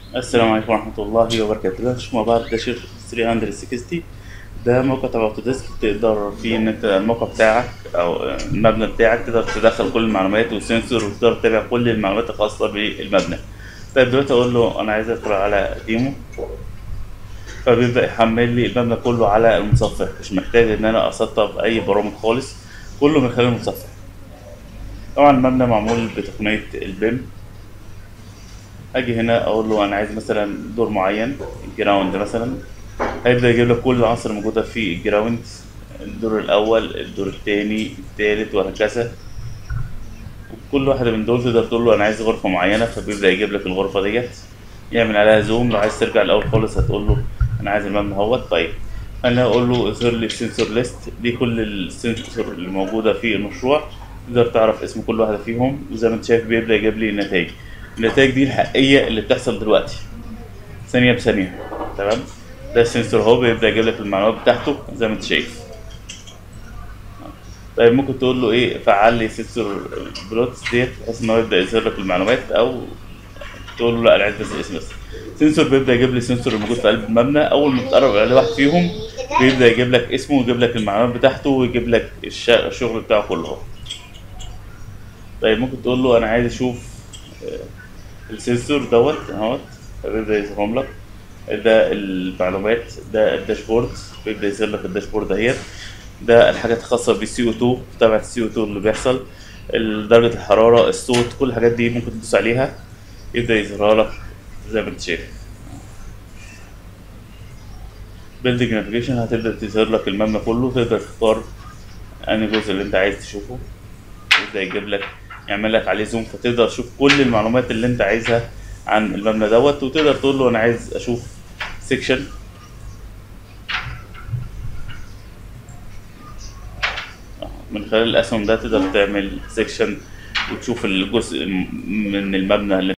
السلام عليكم ورحمة الله وبركاته ده نشوف مع بعض داشر 360 ده موقع تبع اوتوديسك تقدر فيه ان انت الموقع بتاعك او المبنى بتاعك تقدر تدخل كل المعلومات والسنسور وتقدر تتابع كل المعلومات الخاصة بالمبنى طيب دلوقتي اقول له انا عايز ادخل على ديمو فبيبدأ يحمل لي المبنى كله على المتصفح مش محتاج ان انا اسطب اي برامج خالص كله من خلال المتصفح طبعا المبنى معمول بتقنية البيم اجي هنا اقول له انا عايز مثلا دور معين الجراوند مثلا هيبدا يجيب لك كل العناصر الموجوده في الجراوند الدور الاول الدور الثاني الثالث وهكذا وكل واحده من دول تقدر تقول له انا عايز غرفه معينه فبيبدا يجيب لك الغرفه ديت يعمل عليها زوم لو عايز ترجع الاول خالص هتقول له انا عايز المبنى اهوت طيب انا اقول له اظهر لي السنسور ليست دي كل السنسور اللي موجوده في المشروع تقدر تعرف اسم كل واحده فيهم وزي ما انت شايف بيبدا يجيب لي النتائج النتائج دي الحقيقيه اللي بتحصل دلوقتي ثانيه بثانيه تمام ده السنسور اهو بيبدا يجيب لك المعلومات بتاعته زي ما انت شايف طيب ممكن تقول له ايه فعل لي سنسور بلوتس ديت بحيث ان هو يبدا يظهر لك المعلومات او تقول له لا انا عايز بس الاسم بس سنسور بيبدا يجيب لي السنسور الموجود في قلب المبنى اول ما تقرب على واحد فيهم بيبدا يجيب لك اسمه ويجيب لك المعلومات بتاعته ويجيب لك الش- الشغل بتاعه كله اهو طيب ممكن تقول له انا عايز اشوف آه، السنسور دوت اهوت فبيبدا يظهرهم لك ده المعلومات ده الداشبورد بيبدا يظهر لك الداشبورد اهيت ده الحاجات الخاصه بالسي او 2 تبع السي او 2 اللي بيحصل درجه الحراره الصوت كل الحاجات دي ممكن تدوس عليها يبدا يظهرها لك زي ما انت شايف بيلدينج نافيجيشن هتبدا تظهر لك المبنى كله تقدر تختار انهي جزء اللي انت عايز تشوفه يبدا يجيب لك يعمل لك عليه زوم فتقدر تشوف كل المعلومات اللي انت عايزها عن المبنى دوت وتقدر تقول له انا عايز اشوف سيكشن من خلال الاسهم ده تقدر تعمل سيكشن وتشوف الجزء من المبنى اللي